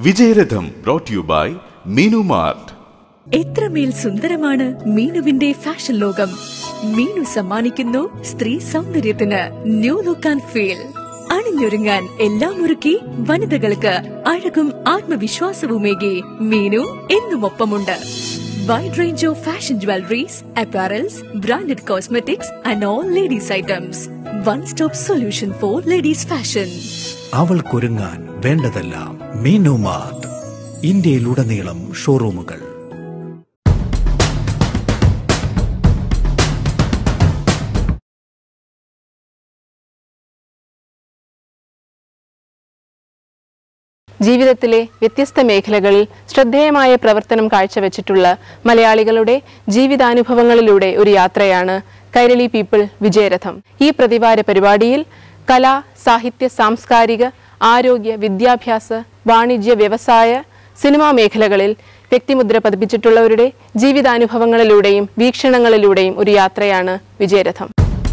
വിജയരഥം brought you by Meenu mart എത്രമേൽ സുന്ദരമാണ് മീനുവിന്റെ ഫാഷൻ ലോകം മീനു സമ്മാനിക്കുന്നു സ്ത്രീ സൗന്ദര്യത്തിന് ന്യൂ ലുക്ക് ആൻഡ് ഫീൽ അണിഞ്ഞൊരുങ്ങാൻ എല്ലാം ഒരുക്കി വനിതകൾക്ക് അഴകും ആത്മവിശ്വാസവുമേകി മീനു എന്നും ഒപ്പമുണ്ട് wide range of fashion jewelleries apparels branded cosmetics and all ladies items one stop solution for ladies fashion അവൾക്കൊരുങ്ങാൻ വേണ്ടതെല്ലാം മീനു മാർട്ട് ഇന്ത്യയിലുടനീളം ഷോറൂമുകൾ ജീവിതത്തിലെ വ്യത്യസ്ത മേഖലകളിൽ ശ്രദ്ധേയമായ പ്രവർത്തനം കാഴ്ചവെച്ചിട്ടുള്ള മലയാളികളുടെ ജീവിതാനുഭവങ്ങളിലൂടെ ഒരു യാത്രയാണ് കൈരളി പീപ്പിൾ വിജയരഥം ഈ പ്രതിവാര പരിപാടിയിൽ കല സാഹിത്യ സാംസ്കാരിക ആരോഗ്യ വിദ്യാഭ്യാസ വാണിജ്യ വ്യവസായ സിനിമാ മേഖലകളിൽ വ്യക്തിമുദ്ര പതിപ്പിച്ചിട്ടുള്ളവരുടെ ജീവിതാനുഭവങ്ങളിലൂടെയും വീക്ഷണങ്ങളിലൂടെയും ഒരു യാത്രയാണ് വിജയരഥം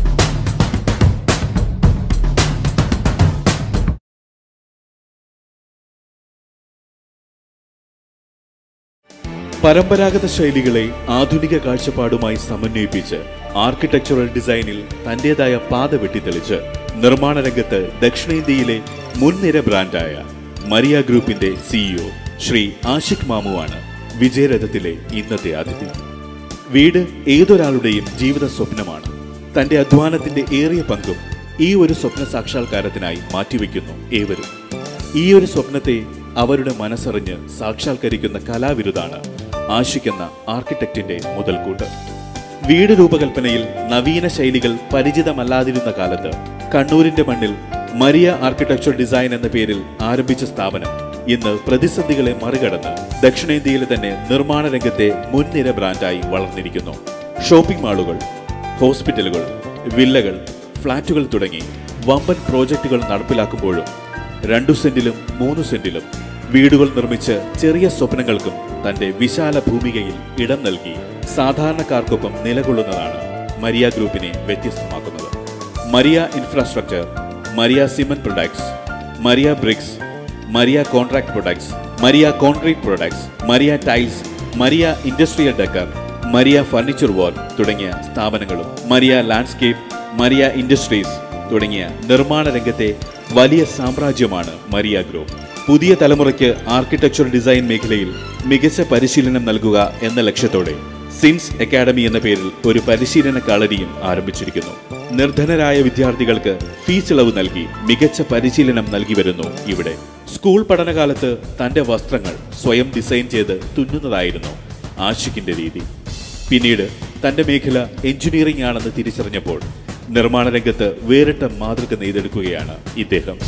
പരമ്പരാഗത ശൈലികളെ ആധുനിക കാഴ്ചപ്പാടുമായി സമന്വയിപ്പിച്ച് ആർക്കിടെക്ചറൽ ഡിസൈനിൽ തന്റേതായ പാത വെട്ടിത്തെളിച്ച് നിർമ്മാണ രംഗത്ത് ദക്ഷിണേന്ത്യയിലെ മുൻനിര ബ്രാൻഡായ മരിയ ഗ്രൂപ്പിന്റെ സിഇഒ ശ്രീ ആഷിഖ് മാമുവാണ് വിജയരഥത്തിലെ ഇന്നത്തെ അതിഥി വീട് ഏതൊരാളുടെയും ജീവിത സ്വപ്നമാണ് തന്റെ അധ്വാനത്തിന്റെ ഏറിയ പങ്കും ഈ ഒരു സ്വപ്ന സാക്ഷാത്കാരത്തിനായി മാറ്റിവെക്കുന്നു ഏവരും ഈ ഒരു സ്വപ്നത്തെ അവരുടെ മനസ്സറിഞ്ഞ് സാക്ഷാത്കരിക്കുന്ന കലാവിരുതാണ് ആശിക്കുന്ന ആർക്കിടെക്റ്റിന്റെ മുതൽക്കൂട്ട് വീട് രൂപകൽപ്പനയിൽ നവീന ശൈലികൾ പരിചിതമല്ലാതിരുന്ന കാലത്ത് കണ്ണൂരിന്റെ മണ്ണിൽ മരിയ ആർക്കിടെക്ചർ ഡിസൈൻ എന്ന പേരിൽ ആരംഭിച്ച സ്ഥാപനം ഇന്ന് പ്രതിസന്ധികളെ മറികടന്ന് ദക്ഷിണേന്ത്യയിലെ തന്നെ നിർമ്മാണ രംഗത്തെ മുൻനിര ബ്രാൻഡായി വളർന്നിരിക്കുന്നു ഷോപ്പിംഗ് മാളുകൾ ഹോസ്പിറ്റലുകൾ വില്ലകൾ ഫ്ളാറ്റുകൾ തുടങ്ങി വമ്പൻ പ്രോജക്റ്റുകൾ നടപ്പിലാക്കുമ്പോഴും രണ്ടു സെന്റിലും മൂന്ന് സെന്റിലും വീടുകൾ നിർമ്മിച്ച് ചെറിയ സ്വപ്നങ്ങൾക്കും തന്റെ വിശാല ഭൂമികയിൽ ഇടം നൽകി സാധാരണക്കാർക്കൊപ്പം നിലകൊള്ളുന്നതാണ് മരിയ ഗ്രൂപ്പിനെ വ്യത്യസ്തമാക്കുന്നത് Maria infrastructure Maria cement products Maria bricks Maria contract products Maria concrete products Maria tiles Maria industrial decor Maria furniture wall തുടങ്ങിയ സ്ഥാപനങ്ങളും മരിയ ലാൻഡ്സ്കേപ്പ് മരിയ ഇൻഡസ്ട്രീസ് തുടങ്ങിയ നിർമ്മാണ രംഗത്തെ വലിയ സാമ്രാജ്യമാണ് മരിയ ഗ്രൂപ്പ് പുതിയ തലമുറയ്ക്ക് ആർക്കിടെക്ചർ ഡിസൈൻ മേഖലയിൽ മികച്ച പരിശീലനം നൽകുക എന്ന ലക്ഷ്യത്തോടെ സിൻസ് അക്കാഡമി എന്ന പേരിൽ ഒരു പരിശീലന കളരിയും ആരംഭിച്ചിരിക്കുന്നു നിർധനരായ വിദ്യാർത്ഥികൾക്ക് ഫീസ് ഇളവ് നൽകി മികച്ച പരിശീലനം നൽകി വരുന്നു ഇവിടെ സ്കൂൾ പഠനകാലത്ത് തന്റെ വസ്ത്രങ്ങൾ സ്വയം ഡിസൈൻ ചെയ്ത് തുന്നുന്നതായിരുന്നു ആഷിഖിന്റെ രീതി പിന്നീട് തന്റെ മേഖല എഞ്ചിനീയറിംഗ് ആണെന്ന് തിരിച്ചറിഞ്ഞപ്പോൾ നിർമ്മാണ രംഗത്ത് വേറിട്ട മാതൃക നെയ്തെടുക്കുകയാണ് ഇദ്ദേഹം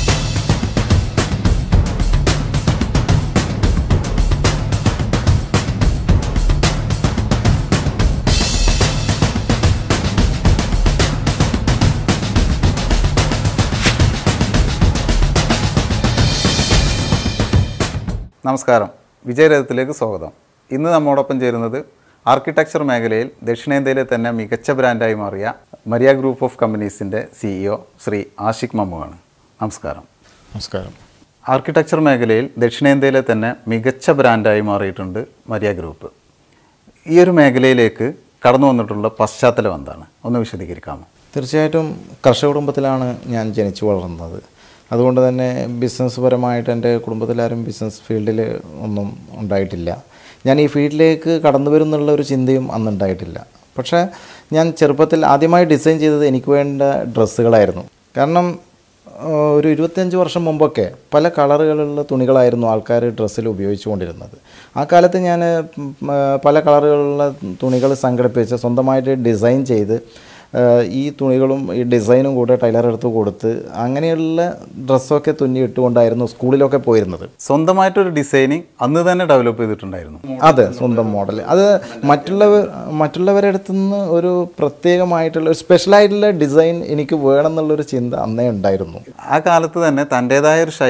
നമസ്കാരം വിജയരഥത്തിലേക്ക് സ്വാഗതം ഇന്ന് നമ്മോടൊപ്പം ചേരുന്നത് ആർക്കിടെക്ചർ മേഖലയിൽ ദക്ഷിണേന്ത്യയിലെ തന്നെ മികച്ച ബ്രാൻഡായി മാറിയ മരിയ ഗ്രൂപ്പ് ഓഫ് കമ്പനീസിൻ്റെ സിഇഒ ശ്രീ ആഷിഖ് മമ്മുവാണ് നമസ്കാരം നമസ്കാരം ആർക്കിടെക്ചർ മേഖലയിൽ ദക്ഷിണേന്ത്യയിലെ തന്നെ മികച്ച ബ്രാൻഡായി മാറിയിട്ടുണ്ട് മരിയ ഗ്രൂപ്പ് ഈ ഒരു മേഖലയിലേക്ക് കടന്നു വന്നിട്ടുള്ള പശ്ചാത്തലം എന്താണ് ഒന്ന് വിശദീകരിക്കാമോ തീർച്ചയായിട്ടും കർഷക കുടുംബത്തിലാണ് ഞാൻ ജനിച്ചു വളർന്നത് അതുകൊണ്ട് തന്നെ ബിസിനസ് പരമായിട്ട് എൻ്റെ കുടുംബത്തിലാരും ബിസിനസ് ഫീൽഡിൽ ഒന്നും ഉണ്ടായിട്ടില്ല ഞാൻ ഈ ഫീൽഡിലേക്ക് കടന്നു വരുന്നുള്ള ഒരു ചിന്തയും അന്ന് ഉണ്ടായിട്ടില്ല പക്ഷേ ഞാൻ ചെറുപ്പത്തിൽ ആദ്യമായി ഡിസൈൻ ചെയ്തത് എനിക്ക് വേണ്ട ഡ്രസ്സുകളായിരുന്നു കാരണം ആ, ഒരു ഇരുപത്തിയഞ്ച് വർഷം മുമ്പൊക്കെ പല കളറുകളുള്ള തുണികളായിരുന്നു ആൾക്കാർ ഡ്രസ്സിൽ ഉപയോഗിച്ചുകൊണ്ടിരുന്നത് ആ കാലത്ത് ഞാൻ ഉം, ആ, പല കളറുകളുള്ള തുണികൾ സംഘടിപ്പിച്ച് സ്വന്തമായിട്ട് ഡിസൈൻ ചെയ്ത് ആ, ഈ തുണികളും ഈ ഡിസൈനും കൂടെ ടൈലർ എടുത്ത് കൊടുത്ത് അങ്ങനെയുള്ള ഡ്രസ്സൊക്കെ തുന്നി ഇട്ടുകൊണ്ടായിരുന്നു സ്കൂളിലൊക്കെ പോയിരുന്നത് സ്വന്തമായിട്ടൊരു ഡിസൈനിങ് അന്ന് തന്നെ ഡെവലപ്പ് ചെയ്തിട്ടുണ്ടായിരുന്നു അതെ സ്വന്തം മോഡൽ അത് മറ്റുള്ളവർ മറ്റുള്ളവരുടെ അടുത്ത് നിന്ന് ഒരു പ്രത്യേകമായിട്ടുള്ള ഒരു സ്പെഷ്യലായിട്ടുള്ള ഡിസൈൻ എനിക്ക് വേണം എന്നുള്ളൊരു ചിന്ത അന്നേ ഉണ്ടായിരുന്നു ആ കാലത്ത് തന്നെ തൻ്റേതായ ഒരു ശൈലി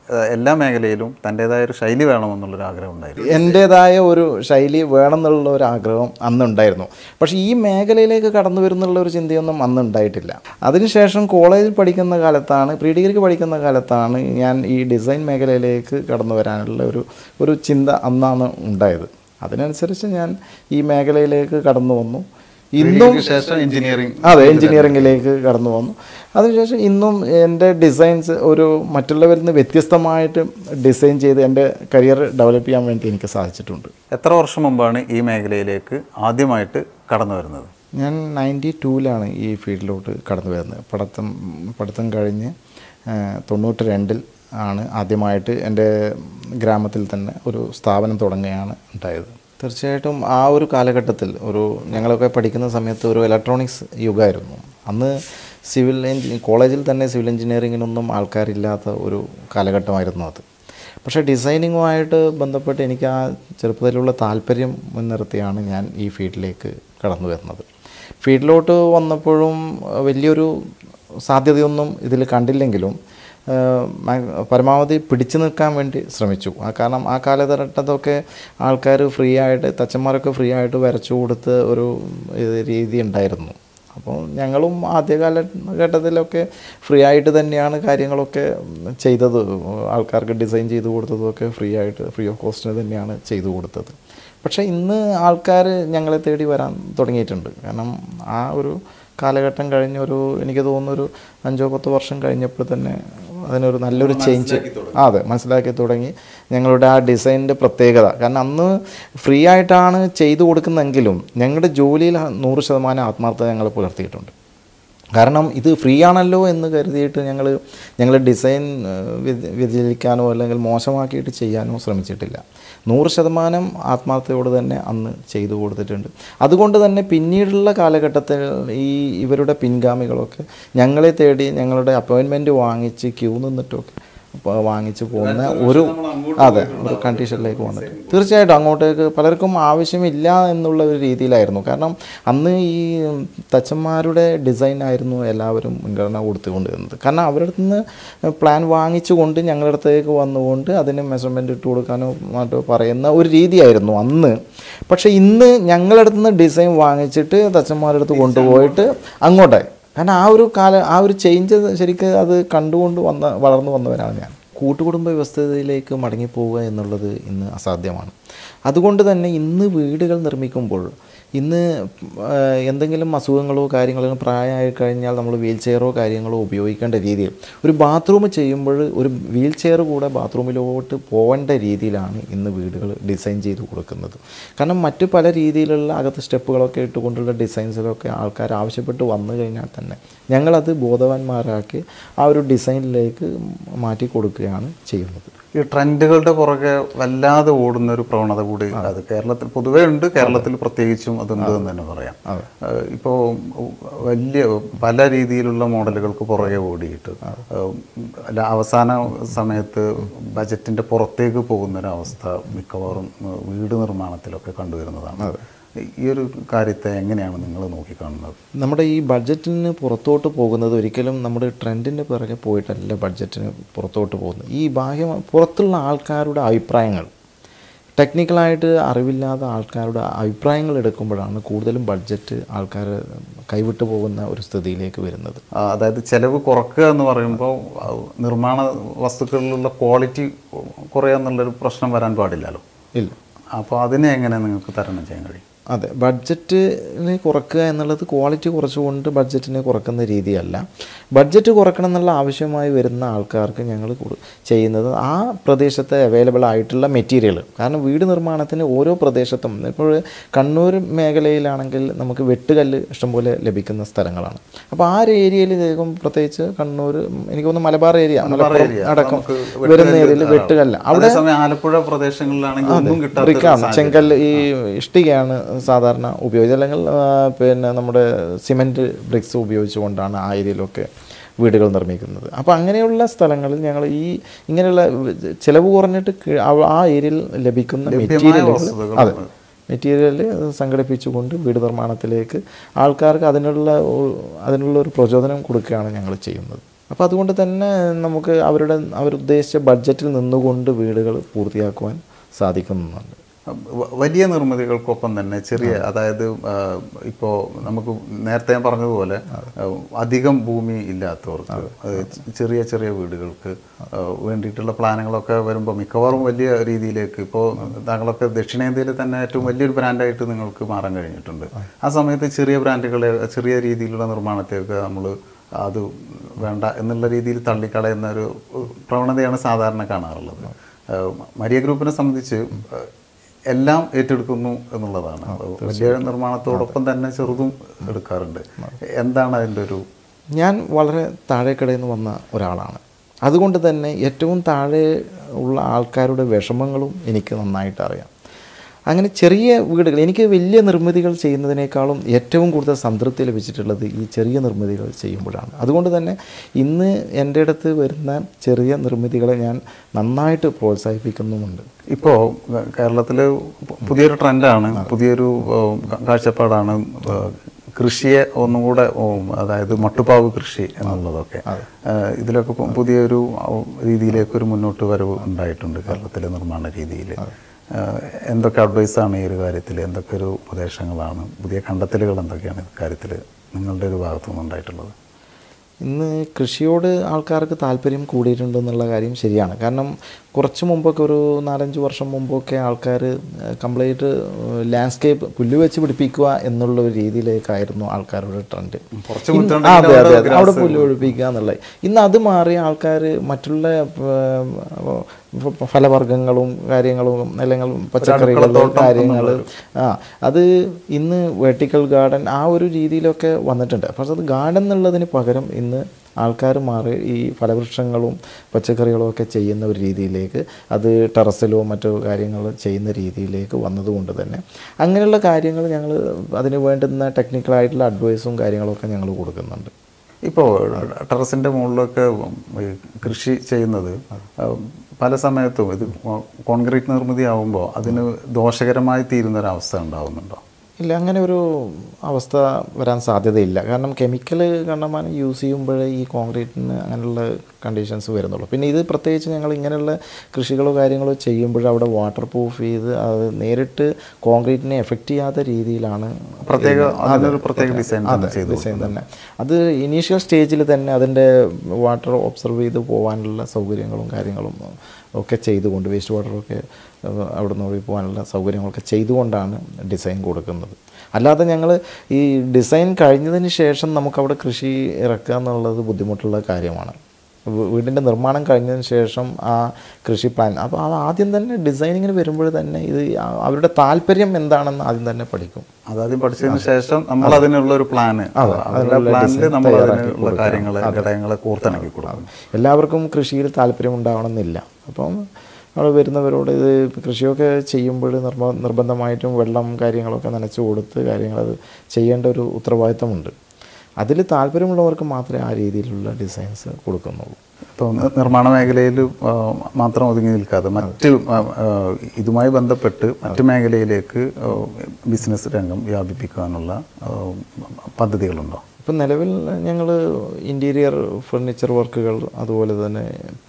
ഏഹ്, എല്ലാ മേഖലയിലും തൻ്റെതായ ഒരു ശൈലി വേണമെന്നുള്ളൊരു ആഗ്രഹം ഉണ്ടായിരുന്നു എൻ്റേതായ ഒരു ശൈലി വേണം എന്നുള്ള ഒരു ആഗ്രഹം അന്നുണ്ടായിരുന്നു പക്ഷേ ഈ മേഖലയിലേക്ക് കടന്നു വരുന്നുള്ള ഒരു ചിന്തയൊന്നും അന്ന് ഉണ്ടായിട്ടില്ല അതിനുശേഷം കോളേജിൽ പഠിക്കുന്ന കാലത്താണ് പ്രീ ഡിഗ്രിക്ക് പഠിക്കുന്ന കാലത്താണ് ഞാൻ ഈ ഡിസൈൻ മേഖലയിലേക്ക് കടന്നു വരാനുള്ള ഒരു ഒരു ചിന്ത അന്നാണ് ഉണ്ടായത് അതിനനുസരിച്ച് ഞാൻ ഈ മേഖലയിലേക്ക് കടന്നു വന്നു ഇന്നും ഡിഗ്രിക്ക് ശേഷം എഞ്ചിനീയറിംഗ് അതെ എഞ്ചിനീയറിംഗിലേക്ക് കടന്നു വന്നു അതിനുശേഷം ഇന്നും എൻ്റെ ഡിസൈൻസ് ഒരു മറ്റുള്ളവരിൽ നിന്ന് വ്യത്യസ്തമായിട്ട് ഡിസൈൻ ചെയ്ത് എൻ്റെ കരിയർ ഡെവലപ്പ് ചെയ്യാൻ വേണ്ടി എനിക്ക് സാധിച്ചിട്ടുണ്ട് എത്ര വർഷം മുമ്പാണ് ഈ മേഖലയിലേക്ക് ആദ്യമായിട്ട് കടന്നു വരുന്നത് ഞാൻ നയൻറ്റി ടൂവിലാണ് ഈ ഫീൽഡിലോട്ട് കടന്നു വരുന്നത് പഠിത്തം പഠിത്തം കഴിഞ്ഞ് ആ, തൊണ്ണൂറ്റി രണ്ടിൽ ആണ് ആദ്യമായിട്ട് എൻ്റെ ഗ്രാമത്തിൽ തന്നെ ഒരു സ്ഥാപനം തുടങ്ങുകയാണ് ഉണ്ടായത് തീർച്ചയായിട്ടും ആ ഒരു കാലഘട്ടത്തിൽ ഒരു ഞങ്ങളൊക്കെ പഠിക്കുന്ന സമയത്ത് ഒരു ഇലക്ട്രോണിക്സ് യുഗമായിരുന്നു അന്ന് സിവിൽ എഞ്ചിനി കോളേജിൽ തന്നെ സിവിൽ എഞ്ചിനീയറിങ്ങിനൊന്നും ആൾക്കാരില്ലാത്ത ഒരു കാലഘട്ടമായിരുന്നു അത് പക്ഷേ ഡിസൈനിങ്ങുമായിട്ട് ബന്ധപ്പെട്ട് എനിക്ക് ആ ചെറുപ്പത്തിലുള്ള താല്പര്യം മുൻനിർത്തിയാണ് ഞാൻ ഈ ഫീൽഡിലേക്ക് കടന്നു വരുന്നത് ഫീൽഡിലോട്ട് വന്നപ്പോഴും അഹ് വലിയൊരു സാധ്യതയൊന്നും ഇതിൽ കണ്ടില്ലെങ്കിലും ആഹ് മാ- പരമാവധി പിടിച്ചു നിൽക്കാൻ വേണ്ടി ശ്രമിച്ചു ആ കാരണം ആ കാലഘട്ടത്തൊക്കെ ആൾക്കാർ ഫ്രീ ആയിട്ട് തച്ചന്മാരൊക്കെ ഫ്രീ ആയിട്ട് വരച്ചു കൊടുത്ത് ഒരു ഇത് രീതി ഉണ്ടായിരുന്നു അപ്പോൾ ഞങ്ങളും ആദ്യകാല ഘട്ടത്തിലൊക്കെ ഫ്രീ ആയിട്ട് തന്നെയാണ് കാര്യങ്ങളൊക്കെ ചെയ്തത് ആൾക്കാർക്ക് ഡിസൈൻ ചെയ്ത് കൊടുത്തതൊക്കെ ഫ്രീ ആയിട്ട് ഫ്രീ ഓഫ് കോസ്റ്റിന് തന്നെയാണ് ചെയ്തു കൊടുത്തത് പക്ഷേ ഇന്ന് ആൾക്കാർ ഞങ്ങളെ തേടി വരാൻ തുടങ്ങിയിട്ടുണ്ട് കാരണം ആ ഒരു കാലഘട്ടം കഴിഞ്ഞൊരു എനിക്ക് തോന്നുന്നു ഒരു അഞ്ചോ പത്തോ വർഷം കഴിഞ്ഞപ്പോൾ തന്നെ അതിനൊരു നല്ലൊരു ചേഞ്ച് അതെ മനസ്സിലാക്കി തുടങ്ങി ഞങ്ങളുടെ ആ ഡിസൈനിൻ്റെ പ്രത്യേകത കാരണം അന്ന് ഫ്രീ ആയിട്ടാണ് ചെയ്തു കൊടുക്കുന്നതെങ്കിലും ഞങ്ങളുടെ ജോലിയിൽ നൂറ് ശതമാനം ആത്മാർത്ഥത ഞങ്ങൾ പുലർത്തിയിട്ടുണ്ട് കാരണം ഇത് ഫ്രീ ആണല്ലോ എന്ന് കരുതിയിട്ട് ഞങ്ങൾ ഞങ്ങൾ ഡിസൈൻ ഏഹ്, വ്യതി- വ്യതിചലിക്കാനോ അല്ലെങ്കിൽ മോശമാക്കിയിട്ട് ചെയ്യാനോ ശ്രമിച്ചിട്ടില്ല നൂറ് ശതമാനം ആത്മാർത്ഥതയോട് തന്നെ അന്ന് ചെയ്തു കൊടുത്തിട്ടുണ്ട് അതുകൊണ്ട് തന്നെ പിന്നീടുള്ള കാലഘട്ടത്തിൽ ഈ ഇവരുടെ പിൻഗാമികളൊക്കെ ഞങ്ങളെ തേടി ഞങ്ങളുടെ അപ്പോയിൻമെൻറ്റ് വാങ്ങിച്ച് ക്യൂ നിന്നിട്ടൊക്കെ പ- വാങ്ങിച്ച് പോകുന്ന ഒരു അതെ ഒരു കണ്ടീഷനിലേക്ക് വന്നിട്ട് തീർച്ചയായിട്ടും അങ്ങോട്ടേക്ക് പലർക്കും ആവശ്യമില്ല എന്നുള്ള ഒരു രീതിയിലായിരുന്നു കാരണം അന്ന് ഈ തച്ചന്മാരുടെ ഡിസൈൻ ആയിരുന്നു എല്ലാവരും മുൻഗണന കൊടുത്തുകൊണ്ടിരുന്നത് കാരണം അവരുടെ നിന്ന് പ്ലാൻ വാങ്ങിച്ചുകൊണ്ട് ഞങ്ങളുടെ അടുത്തേക്ക് വന്നുകൊണ്ട് അതിന് മെഷർമെൻറ്റ് ഇട്ട് കൊടുക്കാനോ മറ്റോ പറയുന്ന ഒരു രീതിയായിരുന്നു അന്ന് പക്ഷേ ഇന്ന് ഞങ്ങളുടെ അടുത്ത് നിന്ന് ഡിസൈൻ വാങ്ങിച്ചിട്ട് തച്ചന്മാരുടെ അടുത്ത് കൊണ്ടുപോയിട്ട് അങ്ങോട്ടേ കാരണം ആ ഒരു കാല ആ ഒരു ചേഞ്ച് ശരിക്കും അത് കണ്ടുകൊണ്ട് വന്ന വളർന്നു വന്നവനാണ് ഞാൻ കൂട്ടുകുടുംബ വ്യവസ്ഥയിലേക്ക് മടങ്ങിപ്പോവുക എന്നുള്ളത് ഇന്ന് അസാധ്യമാണ് അതുകൊണ്ട് തന്നെ ഇന്ന് വീടുകൾ നിർമ്മിക്കുമ്പോൾ ഇന്ന് ആ, എന്തെങ്കിലും അസുഖങ്ങളോ കാര്യങ്ങളോ പ്രായമായി കഴിഞ്ഞാൽ നമ്മൾ വീൽ ചെയറോ കാര്യങ്ങളോ ഉപയോഗിക്കേണ്ട രീതിയിൽ ഒരു ബാത്റൂം ചെയ്യുമ്പോൾ ഒരു വീൽ ചെയർ കൂടെ ബാത്റൂമിലോട്ട് പോകേണ്ട രീതിയിലാണ് ഇന്ന് വീടുകൾ ഡിസൈൻ ചെയ്ത് കൊടുക്കുന്നത് കാരണം മറ്റു പല രീതിയിലുള്ള അകത്ത് സ്റ്റെപ്പുകളൊക്കെ ഇട്ടുകൊണ്ടുള്ള ഡിസൈൻസിലൊക്കെ ആൾക്കാർ ആവശ്യപ്പെട്ട് വന്നു കഴിഞ്ഞാൽ തന്നെ ഞങ്ങളത് ബോധവാന്മാരാക്കി ആ ഒരു ഡിസൈനിലേക്ക് മാറ്റി കൊടുക്കുകയാണ് ചെയ്യുന്നത് ഈ ട്രെൻഡുകളുടെ പുറകെ വല്ലാതെ ഓടുന്ന ഒരു പ്രവണത കൂടി അത് കേരളത്തിൽ പൊതുവേ ഉണ്ട് കേരളത്തിൽ പ്രത്യേകിച്ചും അതുണ്ട് എന്ന് തന്നെ പറയാം ഏഹ് ഇപ്പോ വലിയ പല രീതിയിലുള്ള മോഡലുകൾക്ക് പുറകെ ഓടിയിട്ട് ഏഹ് അല്ല അവസാന സമയത്ത് ബജറ്റിന്റെ പുറത്തേക്ക് പോകുന്ന ഒരു അവസ്ഥ മിക്കവാറും ഏഹ് വീട് നിർമ്മാണത്തിലൊക്കെ കണ്ടുവരുന്നതാണ് ഈ ഒരു കാര്യത്തെ എങ്ങനെയാണ് നിങ്ങൾ നോക്കിക്കാണുന്നത് നമ്മുടെ ഈ ബഡ്ജറ്റിന് പുറത്തോട്ട് പോകുന്നത് ഒരിക്കലും നമ്മുടെ ട്രെൻഡിന് പിറകെ പോയിട്ടല്ല ബഡ്ജറ്റിന് പുറത്തോട്ട് പോകുന്നത് ഈ ബാഹ്യ പുറത്തുള്ള ആൾക്കാരുടെ അഭിപ്രായങ്ങൾ ടെക്നിക്കലായിട്ട് അറിവില്ലാത്ത ആൾക്കാരുടെ അഭിപ്രായങ്ങൾ എടുക്കുമ്പോഴാണ് കൂടുതലും ബഡ്ജറ്റ് ആൾക്കാർ കൈവിട്ടു പോകുന്ന ഒരു സ്ഥിതിയിലേക്ക് വരുന്നത് ആ, അതായത് ചെലവ് കുറക്കുക എന്ന് പറയുമ്പോൾ ആ, നിർമ്മാണ വസ്തുക്കളിലുള്ള ക്വാളിറ്റി കുറയുക എന്നുള്ളൊരു പ്രശ്നം വരാൻ പാടില്ലല്ലോ ഇല്ല അപ്പോൾ അതിനെ എങ്ങനെ നിങ്ങൾക്ക് തരണം ചെയ്യാൻ കഴിയും അതെ ബഡ്ജറ്റിനെ കുറക്കുക എന്നുള്ളത് ക്വാളിറ്റി കുറച്ചുകൊണ്ട് ബഡ്ജറ്റിനെ കുറക്കുന്ന രീതിയല്ല ബഡ്ജറ്റ് കുറക്കണം എന്നുള്ള ആവശ്യമായി വരുന്ന ആൾക്കാർക്ക് ഞങ്ങൾ കൊടു- ചെയ്യുന്നത് ആ പ്രദേശത്തെ അവൈലബിൾ ആയിട്ടുള്ള മെറ്റീരിയൽ കാരണം വീട് നിർമ്മാണത്തിന് ഓരോ പ്രദേശത്തും ഇപ്പോൾ കണ്ണൂർ മേഖലയിലാണെങ്കിൽ നമുക്ക് വെട്ടുകല്ല് ഇഷ്ടംപോലെ ലഭിക്കുന്ന സ്ഥലങ്ങളാണ് അപ്പോൾ ആ ഒരു ഏരിയയിൽ ശരിക്കും പ്രത്യേകിച്ച് കണ്ണൂർ എനിക്ക് തോന്നുന്നു മലബാർ ഏരിയ മലപ്പുറം area. അടക്കം നമുക്ക് വരുന്ന വെട്ടുകല്ല് ഏരിയയിൽ വെട്ടുകല്ല് അവിടെ അതേസമയം ആലപ്പുഴ പ്രദേശങ്ങളിലാണെങ്കിൽ ഒന്നും കിട്ടാത്ത ഒരു ബ്രിക്കാണ് സാഹചര്യം. ചെങ്കല്ല് ഈ ഇഷ്ടികയാണ് സാധാരണ ഉപയോഗിച്ചത് അല്ലെങ്കിൽ ആ, പിന്നെ നമ്മുടെ സിമെൻറ്റ് ബ്രിക്സ് ഉപയോഗിച്ചുകൊണ്ടാണ് ആ ഏരിയയിലൊക്കെ വീടുകൾ നിർമ്മിക്കുന്നത് അപ്പോൾ അങ്ങനെയുള്ള സ്ഥലങ്ങളിൽ ഞങ്ങൾ ഈ ഇങ്ങനെയുള്ള ചിലവ് കുറഞ്ഞിട്ട് കി- ആ- ആ ഏരിയയിൽ ലഭിക്കുന്ന ലഭ്യമായ മെറ്റീരിയലുകൾ വസ്തുതകൾ. അതെ മെറ്റീരിയൽ സംഘടിപ്പിച്ചുകൊണ്ട് വീട് നിർമ്മാണത്തിലേക്ക് ആൾക്കാർക്ക് അതിനുള്ള ഒ- അതിനുള്ള ഒരു പ്രചോദനം കൊടുക്കുകയാണ് ഞങ്ങൾ ചെയ്യുന്നത് അപ്പോൾ അതുകൊണ്ട് തന്നെ നമുക്ക് അവരുടെ അവരുദ്ദേശിച്ച ബഡ്ജറ്റിൽ നിന്നുകൊണ്ട് വീടുകൾ പൂർത്തിയാക്കുവാൻ സാധിക്കുന്നുണ്ട് വ- വലിയ നിർമ്മിതികൾക്കൊപ്പം തന്നെ ചെറിയ അതായത് ഇപ്പോൾ നമുക്ക് നേരത്തെ ഞാൻ പറഞ്ഞതുപോലെ ആ, അധികം ഭൂമി ഇല്ലാത്തവർക്ക് അത് ചെറിയ ചെറിയ വീടുകൾക്ക് ആ, വേണ്ടിയിട്ടുള്ള പ്ലാനുകളൊക്കെ വരുമ്പോൾ മിക്കവാറും വലിയ രീതിയിലേക്ക് ഇപ്പോൾ താങ്കളൊക്കെ ദക്ഷിണേന്ത്യയിൽ തന്നെ ഏറ്റവും വലിയൊരു ബ്രാൻഡായിട്ട് നിങ്ങൾക്ക് മാറാൻ കഴിഞ്ഞിട്ടുണ്ട് ആ സമയത്ത് ചെറിയ ബ്രാൻഡുകളെ ചെറിയ രീതിയിലുള്ള നിർമ്മാണത്തെയൊക്കെ നമ്മൾ അത് വേണ്ട എന്നുള്ള രീതിയിൽ തള്ളിക്കളയുന്ന ഒരു പ്രവണതയാണ് സാധാരണ കാണാറുള്ളത് ആ, മരിയ ഗ്രൂപ്പിനെ സംബന്ധിച്ച് ആ, എല്ലാം ഏറ്റെടുക്കുന്നു എന്നുള്ളതാണ് വലിയ നിർമ്മാണത്തോടൊപ്പം തന്നെ ചെറുതും എടുക്കാറുണ്ട് എന്താണ് അതിൻ്റെ ഒരു ഞാൻ വളരെ താഴേക്കടയിൽ നിന്ന് വന്ന ഒരാളാണ് അതുകൊണ്ട് തന്നെ ഏറ്റവും താഴെ ഉള്ള ആൾക്കാരുടെ വിഷമങ്ങളും എനിക്ക് നന്നായിട്ട് അറിയാം അങ്ങനെ ചെറിയ വീടുകൾ എനിക്ക് വലിയ നിർമ്മിതികൾ ചെയ്യുന്നതിനേക്കാളും ഏറ്റവും കൂടുതൽ സംതൃപ്തി ലഭിച്ചിട്ടുള്ളത് ഈ ചെറിയ നിർമ്മിതികൾ ചെയ്യുമ്പോഴാണ് അതുകൊണ്ട് തന്നെ ഇന്ന് എൻ്റെ അടുത്ത് വരുന്ന ചെറിയ നിർമ്മിതികളെ ഞാൻ നന്നായിട്ട് പ്രോത്സാഹിപ്പിക്കുന്നുമുണ്ട് ഇപ്പോൾ കേരളത്തിൽ പുതിയൊരു ട്രെൻഡാണ് പുതിയൊരു ഏഹ്, കാ- കാഴ്ചപ്പാടാണ് ഏഹ്, കൃഷിയെ ഒന്നും കൂടെ ഉം, അതായത് മട്ടുപ്പാവ് കൃഷി എന്നുള്ളതൊക്കെ ഏഹ്, ഇതിലൊക്കെ പു- പുതിയൊരു ഉം, രീതിയിലേക്ക് ഒരു മുന്നോട്ട് വരവ് ഉണ്ടായിട്ടുണ്ട് കേരളത്തിലെ നിർമ്മാണ രീതിയിൽ എന്തൊക്കെ അഡ്വൈസാണ് ഈ ഒരു കാര്യത്തിൽ എന്തൊക്കെ ഒരു ഉപദേശങ്ങളാണ് പുതിയ കണ്ടെത്തലുകൾ എന്തൊക്കെയാണ് ഇക്കാര്യത്തിൽ നിങ്ങളുടെ ഒരു ഭാഗത്തു നിന്നുണ്ടായിട്ടുള്ളത് ഇന്ന് കൃഷിയോട് ആൾക്കാർക്ക് താല്പര്യം കൂടിയിട്ടുണ്ടെന്നുള്ള കാര്യം ശരിയാണ് കാരണം കുറച്ച് മുമ്പൊക്കെ ഒരു നാലഞ്ച് വർഷം മുമ്പൊക്കെ ആൾക്കാർ കംപ്ലീറ്റ് ലാൻഡ്സ്കേപ്പ് പുല്ല് വെച്ച് പിടിപ്പിക്കുക എന്നുള്ള ഒരു രീതിയിലേക്കായിരുന്നു ആൾക്കാരുടെ ട്രെൻഡ് കുറച്ച് ഇന്ന് മുറ്റുണ്ടെങ്കിൽ ആ, അതെ അവിടെ അതെ അവിടെ പുല്ല് പിടിപ്പിക്കുക എന്നുള്ളത് ഇന്ന് അത് മാറി ആൾക്കാർ മറ്റുള്ള ഏർ, ഫ- ഫലവർഗ്ഗങ്ങളും കാര്യങ്ങളും അല്ലെങ്കിൽ പച്ചക്കറികൾ അടുക്കളത്തോട്ടം കാര്യങ്ങൾ ആ അത് ഇന്ന് വെർട്ടിക്കൽ ഗാർഡൻ ആ ഒരു രീതിയിലൊക്കെ വന്നിട്ടുണ്ട് പക്ഷെ അത് ഗാർഡൻ എന്നുള്ളതിന് പകരം ഇന്ന് ആൾക്കാർ മാറി ഈ ഫലവൃക്ഷങ്ങളും പച്ചക്കറികളും ഒക്കെ ചെയ്യുന്ന ഒരു രീതിയിലേക്ക് അത് ടെറസിലോ മറ്റോ കാര്യങ്ങൾ ചെയ്യുന്ന രീതിയിലേക്ക് വന്നതുകൊണ്ട് തന്നെ അങ്ങനെയുള്ള കാര്യങ്ങൾ ഞങ്ങൾ അതിന് വേണ്ടുന്ന ടെക്നിക്കലായിട്ടുള്ള അഡ്വൈസും കാര്യങ്ങളൊക്കെ ഞങ്ങൾ കൊടുക്കുന്നുണ്ട് ഇപ്പോൾ ടെറസിൻ്റെ മുകളിലൊക്കെ ഈ കൃഷി ചെയ്യുന്നത് പല സമയത്തും ഇത് കോൺക്രീറ്റ് നിർമ്മിതി ആവുമ്പോൾ അതിന് ദോഷകരമായി തീരുന്ന ഒരു അവസ്ഥ ഉണ്ടാവുന്നുണ്ടോ ഇല്ല അങ്ങനെ ഒരു അവസ്ഥ വരാൻ സാധ്യതയില്ല കാരണം കെമിക്കൽ കണ്ടമാനം യൂസ് ചെയ്യുമ്പോഴേ ഈ കോൺക്രീറ്റിന് അങ്ങനെയുള്ള കണ്ടീഷൻസ് വരുന്നുള്ളൂ പിന്നെ ഇത് പ്രത്യേകിച്ച് ഞങ്ങൾ ഇങ്ങനെയുള്ള കൃഷികളോ കാര്യങ്ങളോ ചെയ്യുമ്പോൾ അവിടെ വാട്ടർ പ്രൂഫ് ചെയ്ത് അത് നേരിട്ട് കോൺക്രീറ്റിനെ എഫക്റ്റ് ചെയ്യാത്ത രീതിയിലാണ് പ്രത്യേക ഇത് അതെ, അതിനൊരു പ്രത്യേക ഡിസൈൻ അതെ ഡിസൈൻ തന്നെ അത് ഇനീഷ്യൽ സ്റ്റേജിൽ തന്നെ അതിൻ്റെ വാട്ടർ ഒബ്സർവ് ചെയ്ത് പോകാനുള്ള സൗകര്യങ്ങളും കാര്യങ്ങളും ഒക്കെ ചെയ്തുകൊണ്ട് വേസ്റ്റ് വാട്ടറൊക്കെ ഏഹ്, അവിടെ നിന്ന് ഒഴുകി പോകാനുള്ള സൗകര്യങ്ങളൊക്കെ ചെയ്തുകൊണ്ടാണ് ഡിസൈൻ കൊടുക്കുന്നത് അല്ലാതെ ഞങ്ങൾ ഈ ഡിസൈൻ കഴിഞ്ഞതിന് ശേഷം നമുക്കവിടെ കൃഷി ഇറക്കുക എന്നുള്ളത് ബുദ്ധിമുട്ടുള്ള കാര്യമാണ് വീ- വീടിൻ്റെ നിർമ്മാണം കഴിഞ്ഞതിന് ശേഷം ആ കൃഷി പ്ലാൻ അപ്പോൾ അത് ആദ്യം തന്നെ ഡിസൈനിങ്ങിന് വരുമ്പോൾ തന്നെ ഇത് ആ- അവരുടെ താല്പര്യം എന്താണെന്ന് ആദ്യം തന്നെ പഠിക്കും അതാദ്യം പഠിച്ചതിന് ശേഷം നമ്മൾ അതിനുള്ള ഒരു പ്ലാന് അവരുടെ അതിനുള്ള പ്ലാനിൽ design നമ്മൾ തയ്യാറാക്കി അതിനുള്ള കൊടുക്കണം. കാര്യങ്ങൾ ഘടകങ്ങളെ കോർത്തിണക്കി കൊടുക്കും എല്ലാവർക്കും കൃഷിയിൽ താല്പര്യം ഉണ്ടാവണമെന്നില്ല അപ്പം അവിടെ വരുന്നവരോട് ഇത് കൃഷിയൊക്കെ ചെയ്യുമ്പോൾ നിർബ നിർബന്ധമായിട്ടും വെള്ളം കാര്യങ്ങളൊക്കെ നനച്ചു കൊടുത്ത് കാര്യങ്ങളത് ചെയ്യേണ്ട ഒരു ഉത്തരവാദിത്തമുണ്ട് അതിൽ താല്പര്യമുള്ളവർക്ക് മാത്രമേ ആ രീതിയിലുള്ള ഡിസൈൻസ് കൊടുക്കുന്നുള്ളൂ ഇപ്പോൾ നി- നിർമ്മാണ മേഖലയിൽ ആ, മാത്രം ഒതുങ്ങി നിൽക്കാതെ മറ്റ് ആ, ആ, ഇതുമായി ബന്ധപ്പെട്ട് മറ്റ് മേഖലയിലേക്ക് ആ, ബിസിനസ് രംഗം വ്യാപിപ്പിക്കാനുള്ള ആ, പദ്ധതികളുണ്ടോ ഇപ്പം നിലവിൽ ഞങ്ങൾ ഇൻറ്റീരിയർ ഫർണിച്ചർ വർക്കുകൾ അതുപോലെ തന്നെ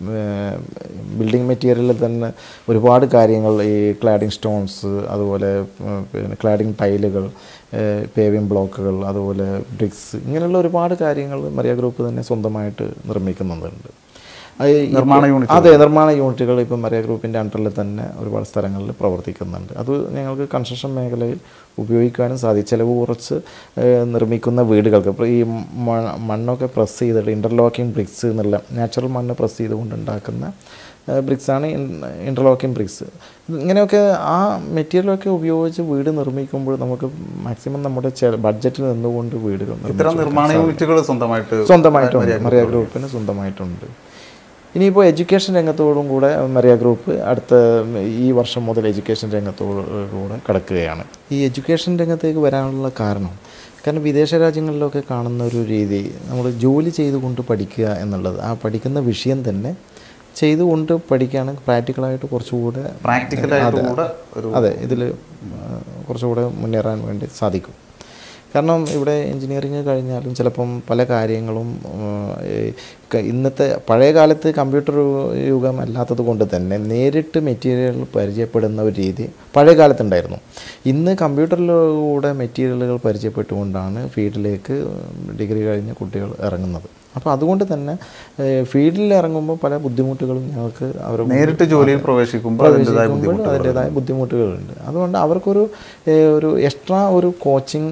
ബിൽഡിംഗ് മെറ്റീരിയലിൽ തന്നെ ഒരുപാട് കാര്യങ്ങൾ ഈ ക്ലാഡിംഗ് സ്റ്റോൺസ് അതുപോലെ ഉം, പിന്നെ ക്ലാഡിംഗ് ടൈലുകൾ പേവിംഗ് ബ്ലോക്കുകൾ അതുപോലെ ബ്രിക്സ് ഇങ്ങനെയുള്ള ഒരുപാട് കാര്യങ്ങൾ മറിയ ഗ്രൂപ്പ് തന്നെ സ്വന്തമായിട്ട് നിർമ്മിക്കുന്നുണ്ട് അത് ഇപ്പൊ- നിർമ്മാണ യൂണിറ്റുകൾ. അതെ നിർമ്മാണ യൂണിറ്റുകൾ ഇപ്പം മറിയ ഗ്രൂപ്പിൻ്റെ അണ്ടറിൽ തന്നെ ഒരുപാട് സ്ഥലങ്ങളിൽ പ്രവർത്തിക്കുന്നുണ്ട് അത് ഞങ്ങൾക്ക് കൺസ്ട്രക്ഷൻ മേഖലയിൽ ഉപയോഗിക്കാനും സാധിക്കും ചിലവ് കുറച്ച് ഏഹ്, നിർമ്മിക്കുന്ന വീടുകൾക്ക് ഇപ്പോൾ ഈ മ- മണ്ണൊക്കെ പ്രസ് ചെയ്തിട്ട് ഇൻ്റർലോക്കിംഗ് ബ്രിക്സ് എന്നുള്ള നാച്ചുറൽ മണ്ണ് പ്രസ് ചെയ്തുകൊണ്ട് ഉണ്ടാക്കുന്ന ബ്രിക്സാണ് ഇൻ്റർലോക്കിംഗ് ബ്രിക്സ് ഇങ്ങനെയൊക്കെ ആ മെറ്റീരിയലൊക്കെ ഉപയോഗിച്ച് വീട് നിർമ്മിക്കുമ്പോൾ നമുക്ക് മാക്സിമം നമ്മുടെ ബഡ്ജറ്റിൽ നിന്നുകൊണ്ട് വീടുകൾ ഇത്തരം നിർമ്മിച്ച് നിർമ്മാണ യൂണിറ്റുകൾ സ്വന്തമായിട്ട് സ്വന്തമായിട്ടുണ്ട് മറിയ ഗ്രൂപ്പിന് സ്വന്തമായിട്ടുണ്ട് ഇനിയിപ്പോൾ എഡ്യൂക്കേഷൻ രംഗത്തോടും കൂടെ മറിയ ഗ്രൂപ്പ് അടുത്ത ഈ വർഷം മുതൽ എഡ്യൂക്കേഷൻ രംഗത്തോട് കൂടെ കടക്കുകയാണ് ഈ എഡ്യൂക്കേഷൻ രംഗത്തേക്ക് വരാനുള്ള കാരണം കാരണം വിദേശ രാജ്യങ്ങളിലൊക്കെ കാണുന്ന ഒരു രീതി നമ്മൾ ജോലി ചെയ്തുകൊണ്ട് പഠിക്കുക എന്നുള്ളത് ആ പഠിക്കുന്ന വിഷയം തന്നെ ചെയ്തുകൊണ്ട് പഠിക്കുകയാണെങ്കിൽ പ്രാക്ടിക്കലായിട്ട് കുറച്ചുകൂടെ പ്രാക്ടിക്കലായിട്ട് അതെ. കൂടെ ഒരു അതെ ഇതിൽ കുറച്ചുകൂടെ മുന്നേറാൻ വേണ്ടി സാധിക്കും കാരണം ഇവിടെ എൻജിനീയറിങ് കഴിഞ്ഞാലും ചിലപ്പം പല കാര്യങ്ങളും ഉം, ഈ ക- ഇന്നത്തെ പഴയ കാലത്ത് കമ്പ്യൂട്ടർ യുഗം അല്ലാത്തത് കൊണ്ട് തന്നെ നേരിട്ട് മെറ്റീരിയൽ പരിചയപ്പെടുന്ന ഒരു രീതി പഴയ കാലത്തുണ്ടായിരുന്നു ഇന്ന് കമ്പ്യൂട്ടറിലൂടെ മെറ്റീരിയലുകൾ പരിചയപ്പെട്ടുകൊണ്ടാണ് ഫീൽഡിലേക്ക് ഡിഗ്രി കഴിഞ്ഞ കുട്ടികൾ ഇറങ്ങുന്നത് അപ്പോൾ അതുകൊണ്ട് തന്നെ ഏഹ്, ഫീൽഡിൽ ഇറങ്ങുമ്പോൾ പല ബുദ്ധിമുട്ടുകളും ഞങ്ങൾക്ക് അവർ നേരിട്ട് ജോലിയിൽ പ്രവേശിക്കുമ്പോൾ അതിൻ്റെതായ പ്രവേശിക്കുമ്പോൾ ബുദ്ധിമുട്ടുകൾ അതിൻ്റെതായ ബുദ്ധിമുട്ടുകളുണ്ട് അതുകൊണ്ട് അവർക്കൊരു ഏഹ്, ഒരു എക്സ്ട്രാ ഒരു കോച്ചിങ്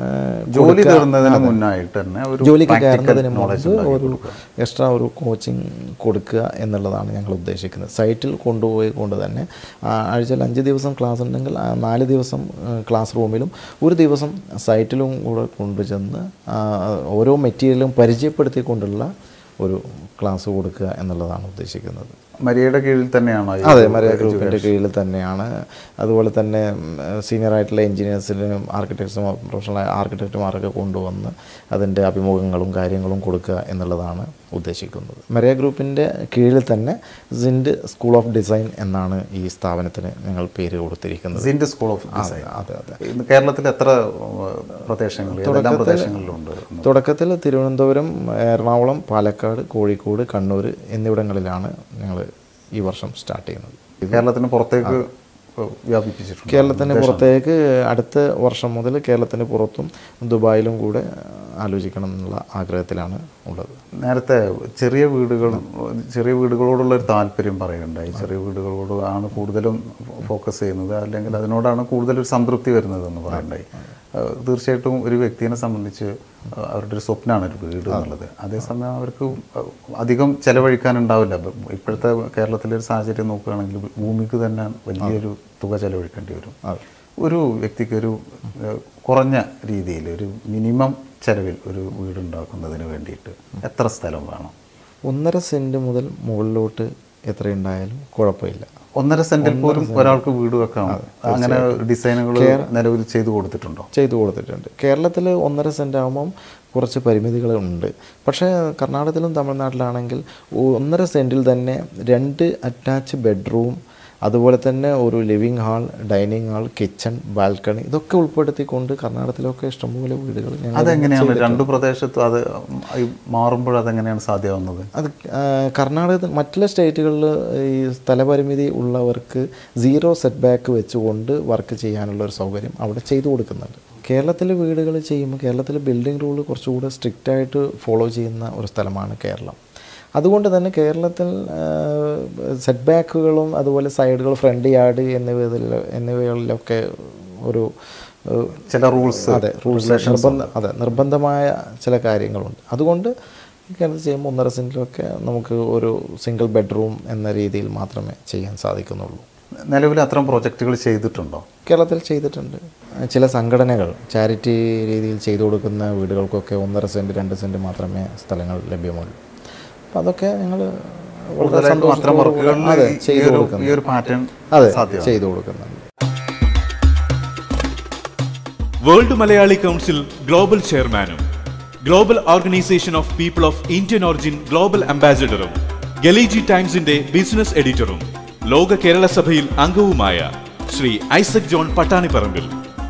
ജോലി തീർന്നതിന് മുന്നായിട്ട് തന്നെ ഒരു ജോലിക്ക് practical കയറുന്നതിന് knowledge മുമ്പ് ഉണ്ടാക്കി ഒരു കൊടുക്കുക. എക്സ്ട്രാ ഒരു കോച്ചിങ് കൊടുക്കുക എന്നുള്ളതാണ് ഞങ്ങൾ ഉദ്ദേശിക്കുന്നത് സൈറ്റിൽ കൊണ്ടുപോയി കൊണ്ട് തന്നെ ആ, ആഴ്ചയിൽ അഞ്ച് ദിവസം ക്ലാസ് ഉണ്ടെങ്കിൽ ആ നാല് ദിവസം ആ, ക്ലാസ് റൂമിലും ഒരു ദിവസം സൈറ്റിലും കൂടെ കൊണ്ടുചെന്ന് ആ, ഓരോ മെറ്റീരിയലും പരിചയപ്പെടുത്തിക്കൊണ്ടുള്ള ഒരു ക്ലാസ് കൊടുക്കുക എന്നുള്ളതാണ് ഉദ്ദേശിക്കുന്നത് മരിയയുടെ കീഴിൽ തന്നെയാണോ ഈ അതെ ഒരു മരിയ education? ഗ്രൂപ്പിൻ്റെ കീഴിൽ തന്നെയാണ് അതുപോലെ തന്നെ സീനിയർ ആയിട്ടുള്ള എഞ്ചിനീയേഴ്സിനും ആർക്കിടെക്ട്സും പ്രൊഫഷണൽ ആർക്കിടെക്റ്റുമാരൊക്കെ കൊണ്ടുവന്ന് അതിൻ്റെ അഭിമുഖങ്ങളും കാര്യങ്ങളും കൊടുക്കുക എന്നുള്ളതാണ് ഉദ്ദേശിക്കുന്നത് മരിയ ഗ്രൂപ്പിൻ്റെ കീഴിൽ തന്നെ സിൻഡ് സ്കൂൾ ഓഫ് ഡിസൈൻ എന്നാണ് ഈ സ്ഥാപനത്തിന് ഞങ്ങൾ പേര് കൊടുത്തിരിക്കുന്നത് സിൻഡ് സ്കൂൾ ഓഫ് ഡിസൈൻ അതെ അതെ ഇന്ന് കേരളത്തിൽ എത്ര ഉം, പ്രദേശങ്ങൾ ഏതെല്ലാം പ്രദേശങ്ങളിലുണ്ട് എന്ന് തുടക്കത്തിൽ തിരുവനന്തപുരം എറണാകുളം പാലക്കാട് കോഴിക്കോട് കണ്ണൂർ എന്നിവിടങ്ങളിലാണ് ഞങ്ങൾ ഈ വർഷം സ്റ്റാർട്ട് ചെയ്യുന്നത് കേരളത്തിന് പുറത്തേക്ക് വ്യാപിപ്പിച്ചിട്ടുണ്ട് കേരളത്തിന് പുറത്തേക്ക് അടുത്ത വർഷം മുതൽ കേരളത്തിന് പുറത്തും ദുബായിലും കൂടെ ആലോചിക്കണം എന്നുള്ള ആഗ്രഹത്തിലാണ് ഉള്ളത് നേരത്തെ ചെറിയ വീടുകൾ ചെറിയ വീടുകളോടുള്ള ഒരു താല്പര്യം പറയുന്നുണ്ടായി ചെറിയ വീടുകളോട് ആണ് കൂടുതലും ഫോക്കസ് ചെയ്യുന്നത് അല്ലെങ്കിൽ അതിനോടാണ് കൂടുതലൊരു സംതൃപ്തി വരുന്നതെന്ന് പറയുന്നുണ്ടായി ഏഹ് തീർച്ചയായിട്ടും ഒരു വ്യക്തിയെ സംബന്ധിച്ച് ഏഹ് അവരുടെ ഒരു സ്വപ്നമാണ് ഒരു വീട് എന്നുള്ളത് അതേസമയം അവർക്ക് അധികം ചെലവഴിക്കാനുണ്ടാവില്ല ഇപ്പം ഇപ്പോഴത്തെ കേരളത്തിലെ ഒരു സാഹചര്യം നോക്കുകയാണെങ്കിൽ ഭൂമിക്ക് തന്നെ വലിയൊരു തുക ചെലവഴിക്കേണ്ടി വരും ഒരു വ്യക്തിക്ക് ഒരു ഏഹ് കുറഞ്ഞ രീതിയിൽ ഒരു മിനിമം ചെലവിൽ ഒരു വീടുണ്ടാക്കുന്നതിന് വേണ്ടിയിട്ട് എത്ര സ്ഥലം വേണം ഒന്നര സെൻറ്റ് മുതൽ മുകളിലോട്ട് എത്രയുണ്ടായാലും കുഴപ്പമില്ല ഒന്നര സെന്റിൽ പോലും ഒരാൾക്ക് വീട് വെക്കാം അങ്ങനെ ഡിസൈനുകൾ നിലവിൽ ചെയ്തു കൊടുത്തിട്ടുണ്ടോ ചെയ്തു കൊടുത്തിട്ടുണ്ട് കേരളത്തിൽ ഒന്നര സെൻറ്റ് ആകുമ്പം കുറച്ച് പരിമിതികളുണ്ട് പക്ഷേ കർണാടകത്തിലും തമിഴ്നാട്ടിലാണെങ്കിൽ ഒന്നര സെൻറ്റിൽ തന്നെ രണ്ട് അറ്റാച്ച് ബെഡ്റൂം അതുപോലെ തന്നെ ഒരു living hall dining hall kitchen balcony ഇതൊക്കെ ഉൾപ്പെടുത്തിക്കൊണ്ട് കർണാടകത്തിലൊക്കെ ഇഷ്ടംപോലെ വീടുകൾ ഞങ്ങൾ അതെങ്ങനെയാണ് രണ്ട് പ്രദേശത്തും അത് ഈ മാറുമ്പോൾ അതെങ്ങനെയാണ് സാധ്യമാവുന്നത് അത് ആ, കർണാടകത്തിൽ മറ്റുള്ള സ്റ്റേറ്റുകളിൽ ഈ സ്ഥലപരിമിതി ഉള്ളവർക്ക് സീറോ സെറ്റ് ബാക്ക് വെച്ചുകൊണ്ട് വർക്ക് ചെയ്യാനുള്ള ഒരു സൗകര്യം അവിടെ ചെയ്തു കൊടുക്കുന്നുണ്ട് കേരളത്തിൽ വീടുകൾ ചെയ്യുമ്പോൾ കേരളത്തിൽ ബിൽഡിംഗ് റൂൾ കുറച്ചുകൂടെ സ്ട്രിക്റ്റ് ആയിട്ട് ഫോളോ ചെയ്യുന്ന ഒരു സ്ഥലമാണ് കേരളം അതുകൊണ്ട് തന്നെ കേരളത്തിൽ സെറ്റ് ബാക്കുകളും അതുപോലെ സൈഡുകൾ ഫ്രണ്ട് യാർഡ് എന്നിവയിൽ എന്നിവകളിലൊക്കെ ഒരു ഏഹ്, ചില റൂൾസ് അതെ റൂൾസ് നിർബന്ധ അതെ നിർബന്ധമായ ചില കാര്യങ്ങളുണ്ട് അതുകൊണ്ട് കേരളത്തിൽ ചെയ്യുമ്പോൾ ഒന്നര സെൻറ്റിലൊക്കെ നമുക്ക് ഒരു സിംഗിൾ ബെഡ്റൂം എന്ന രീതിയിൽ മാത്രമേ ചെയ്യാൻ സാധിക്കുന്നുള്ളൂ നിലവിൽ അത്തരം പ്രോജക്റ്റുകൾ ചെയ്തിട്ടുണ്ടോ കേരളത്തിൽ ചെയ്തിട്ടുണ്ട് ചില സംഘടനകൾ ചാരിറ്റി രീതിയിൽ ചെയ്തു കൊടുക്കുന്ന വീടുകൾക്കൊക്കെ ഒന്നര സെൻറ്റ് രണ്ട് സെൻറ്റ് മാത്രമേ സ്ഥലങ്ങൾ ലഭ്യമുള്ളൂ അപ്പം അതൊക്കെ ഞങ്ങൾ വളരെ കൂടുതലായിട്ടും അത്തരം സന്തോഷത്തോടു കൂടെ വർക്കുകളിൽ അതെ ഈ ചെയ്തു ഒരു- ഈ കൊടുക്കുന്നു ഒരു പാറ്റേൺ അതെ സാധ്യമാണ് ചെയ്തു കൊടുക്കുന്നുണ്ട് വേൾഡ് മലയാളി കൗൺസിൽ ഗ്ലോബൽ ചെയർമാനും global organisation of people of Indian origin global അംബാസിഡറും ഗലീജി ടൈംസിന്റെ ബിസിനസ് എഡിറ്ററും ലോക കേരള സഭയിൽ അംഗവുമായ ശ്രീ ഐസക് ജോൺ പട്ടാണിപ്പറമ്പിൽ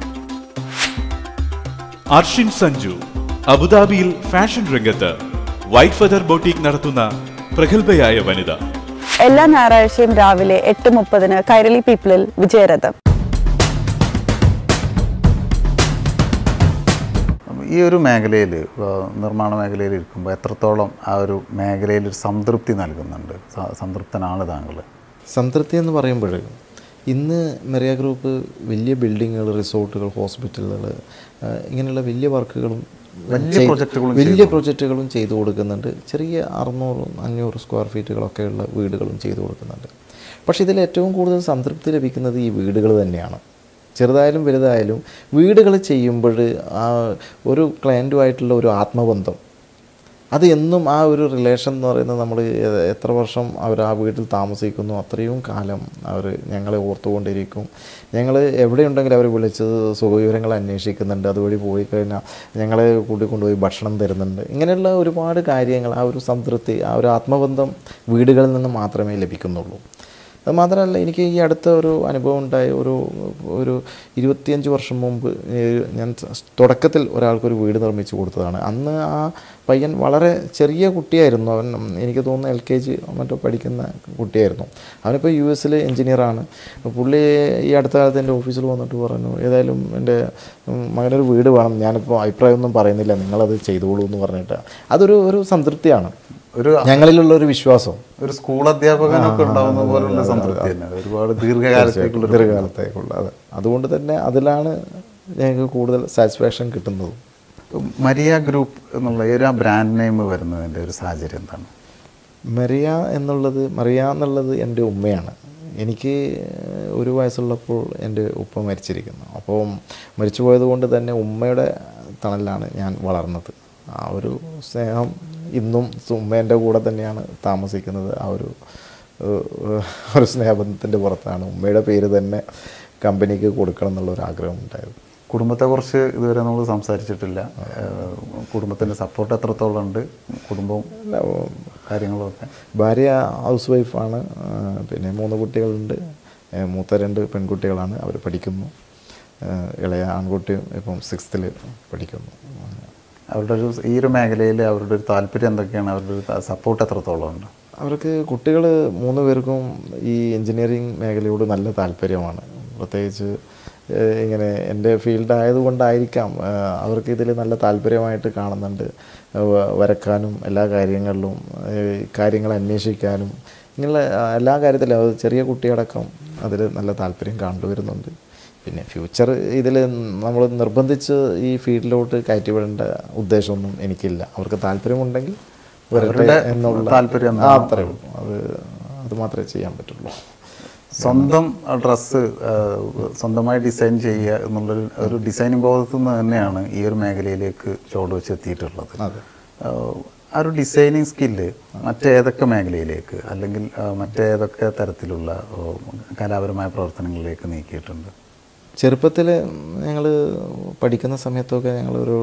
അർഷിൻ സഞ്ജു അബുദാബിയിൽ ഫാഷൻ രംഗത്ത് വൈറ്റ് ഫെദർ ബൊട്ടീക് നടത്തുന്ന പ്രഗത്ഭയായ വനിത എല്ലാ ഞായറാഴ്ചയും രാവിലെ എട്ട് മുപ്പതിന് കൈരളി പീപ്പിളിൽ വിജയരഥം ഈ ഒരു മേഖലയിൽ നിർമ്മാണ മേഖലയിൽ ഇരിക്കുമ്പോൾ എത്രത്തോളം ആ ഒരു മേഖലയിൽ ഒരു സംതൃപ്തി നൽകുന്നുണ്ട് സ- സംതൃപ്തനാണ് താങ്കൾ സംതൃപ്തി എന്ന് പറയുമ്പോൾ ഇന്ന് മെറിയ ഗ്രൂപ്പ് വലിയ ബിൽഡിങ്ങുകൾ റിസോർട്ടുകൾ ഹോസ്പിറ്റലുകൾ ഇങ്ങനെയുള്ള വലിയ വർക്കുകളും വലിയ ചെയ്ത് പ്രൊജക്റ്റുകളും വലിയ പ്രൊജക്റ്റുകളും ചെയ്തു കൊടുക്കുന്നുണ്ട് ചെറിയ അറുന്നൂറ് അഞ്ഞൂറ് സ്ക്വയർ ഫീറ്റുകളൊക്കെയുള്ള വീടുകളും ചെയ്തു കൊടുക്കുന്നുണ്ട് പക്ഷേ ഇതിൽ ഏറ്റവും കൂടുതൽ സംതൃപ്തി ലഭിക്കുന്നത് ഈ വീടുകൾ തന്നെയാണ് ചെറുതായാലും വലുതായാലും വീടുകൾ ചെയ്യുമ്പോൾ ആ ഒരു ക്ലയൻറ്റുമായിട്ടുള്ള ഒരു ആത്മബന്ധം അത് എന്നും ആ ഒരു റിലേഷൻ എന്ന് പറയുന്നത് നമ്മൾ എത്ര വർഷം അവർ ആ വീട്ടിൽ താമസിക്കുന്നു അത്രയും കാലം അവർ ഞങ്ങളെ ഓർത്തുകൊണ്ടിരിക്കും ഞങ്ങൾ എവിടെയുണ്ടെങ്കിലും അവർ വിളിച്ച് സുഖവിവരങ്ങൾ അന്വേഷിക്കുന്നുണ്ട് അതുവഴി പോയി കഴിഞ്ഞാൽ ഞങ്ങളെ കൂട്ടിക്കൊണ്ടുപോയി ഭക്ഷണം തരുന്നുണ്ട് ഇങ്ങനെയുള്ള ഒരുപാട് കാര്യങ്ങൾ ആ ഒരു സംതൃപ്തി ആ ഒരു ആത്മബന്ധം വീടുകളിൽ നിന്ന് മാത്രമേ ലഭിക്കുന്നുള്ളൂ അത് മാത്രമല്ല എനിക്ക് ഈ അടുത്ത ഒരു അനുഭവം ഉണ്ടായ ഒരു ഒരു ഇരുപത്തിയഞ്ച് വർഷം മുമ്പ് ഏഹ് ഞാൻ തുടക്കത്തിൽ ഒരാൾക്കൊരു വീട് നിർമ്മിച്ചു കൊടുത്തതാണ് അന്ന് ആ പയ്യൻ വളരെ ചെറിയ കുട്ടിയായിരുന്നു അവൻ എനിക്ക് തോന്നുന്നു എൽ കെ ജി മറ്റോ പഠിക്കുന്ന കുട്ടിയായിരുന്നു അവനിപ്പോൾ യു എസിൽ എഞ്ചിനീയറാണ് പുള്ളി ഈ അടുത്ത കാലത്ത് എൻ്റെ ഓഫീസിൽ വന്നിട്ട് പറഞ്ഞു ഏതായാലും എൻ്റെ ഉം, മകനൊരു വീട് വേണം ഞാനിപ്പോൾ അഭിപ്രായമൊന്നും പറയുന്നില്ല നിങ്ങളത് ചെയ്തോളൂ എന്ന് പറഞ്ഞിട്ട് അതൊരു ഒരു സംതൃപ്തിയാണ് ഒരു ഞങ്ങളിലുള്ള ഒരു വിശ്വാസം ഒരു സ്കൂൾ അധ്യാപകനൊക്കെ ഉണ്ടാവുന്ന പോലുള്ള സംതൃപ്തി തന്നെ ഒരുപാട് ദീർഘകാലത്തേക്കുള്ള ഒരു ദീർഘകാലത്തേക്കുള്ള അത് അതുകൊണ്ട് തന്നെ അതിലാണ് ഞങ്ങൾക്ക് കൂടുതൽ സാറ്റിസ്ഫാക്ഷൻ കിട്ടുന്നത് മരിയ ഗ്രൂപ്പ് എന്നുള്ള ഈ ഒരു ബ്രാൻഡ് നെയിം വരുന്നതിൻ്റെ ഒരു സാഹചര്യം എന്താണ് മറിയ എന്നുള്ളത് മറിയ എന്നുള്ളത് എൻ്റെ ഉമ്മയാണ് എനിക്ക് ഒരു വയസ്സുള്ളപ്പോൾ എൻ്റെ ഉപ്പ മരിച്ചിരിക്കുന്നു അപ്പോൾ മരിച്ചു പോയത് കൊണ്ട് തന്നെ ഉമ്മയുടെ തണലിലാണ് ഞാൻ വളർന്നത് ആ ഒരു സ്നേഹം ഇന്നും ഉമ്മേൻ്റെ കൂടെ തന്നെയാണ് താമസിക്കുന്നത് ആ ഒരു ഏഹ്, ഒരു സ്നേഹബന്ധത്തിൻ്റെ പുറത്താണ് ഉമ്മയുടെ പേര് തന്നെ കമ്പനിക്ക് കൊടുക്കണം എന്നുള്ള ഒരു ആഗ്രഹം ഉണ്ടായത് കുടുംബത്തെക്കുറിച്ച് ഇതുവരെ നമ്മൾ സംസാരിച്ചിട്ടില്ല ഏഹ് കുടുംബത്തിൻ്റെ സപ്പോർട്ട് എത്രത്തോളം ഉണ്ട് കുടുംബവും കാര്യങ്ങളൊക്കെ ഭാര്യ ഹൗസ് വൈഫാണ് ആ, പിന്നെ മൂന്ന് കുട്ടികളുണ്ട് ഏ, മൂത്ത രണ്ട് പെൺകുട്ടികളാണ് അവർ പഠിക്കുന്നു ഏ, ഇളയ ആൺകുട്ടിയും ഇപ്പം സിക്സ്ത്തിൽ പഠിക്കുന്നു അവരുടെ ഒരു ഈ ഒരു മേഖലയിൽ അവരുടെ ഒരു താല്പര്യം എന്തൊക്കെയാണ് അവരുടെ ഒരു സപ്പോർട്ട് എത്രത്തോളം ഉണ്ട് അവർക്ക് കുട്ടികൾ മൂന്ന് പേർക്കും ഈ എൻജിനീയറിങ് മേഖലയോട് നല്ല താല്പര്യമാണ് പ്രത്യേകിച്ച് ഏഹ്, ഇങ്ങനെ എൻ്റെ ഫീൽഡ് ആയതുകൊണ്ടായിരിക്കാം ഏഹ്, അവർക്ക് ഇതിൽ നല്ല താല്പര്യമായിട്ട് കാണുന്നുണ്ട് ഏഹ്, വ- വരക്കാനും എല്ലാ കാര്യങ്ങളിലും ഏഹ്, കാര്യങ്ങൾ അന്വേഷിക്കാനും ഇങ്ങനെയുള്ള ആ, എല്ലാ കാര്യത്തിലും അത് ചെറിയ കുട്ടിയടക്കം അതിൽ നല്ല താല്പര്യം കണ്ടുവരുന്നുണ്ട് പിന്നെ ഫ്യൂച്ചർ ഇതിൽ നമ്മൾ നിർബന്ധിച്ച് ഈ ഫീൽഡിലോട്ട് കയറ്റിവിടേണ്ട ഉദ്ദേശമൊന്നും എനിക്കില്ല അവർക്ക് താല്പര്യമുണ്ടെങ്കിൽ വരട്ടെ അവരുടെ എന്നുള്ള താല്പര്യം ആ, അത്രേ ഉള്ളൂ അത് അത് മാത്രമേ ചെയ്യാൻ പറ്റുള്ളൂ സ്വന്തം ഡ്രസ്സ് സ്വന്തമായി ഡിസൈൻ ചെയ്യുക എന്നുള്ളൊരു ഒരു ഡിസൈനിങ് ബോധത്തിൽ നിന്ന് തന്നെയാണ് ഈ ഒരു മേഖലയിലേക്ക് ചുവട് വെച്ച് എത്തിയിട്ടുള്ളത് അതെ. ആഹ് ആ ഒരു ഡിസൈനിങ് സ്കില്ല് മറ്റേതൊക്കെ മേഖലയിലേക്ക് അല്ലെങ്കിൽ ആഹ് മറ്റേതൊക്കെ തരത്തിലുള്ള ആഹ് കലാപരമായ പ്രവർത്തനങ്ങളിലേക്ക് നീക്കിയിട്ടുണ്ട് ചെറുപ്പത്തിൽ ഞങ്ങൾ പഠിക്കുന്ന സമയത്തൊക്കെ ഞങ്ങളൊരു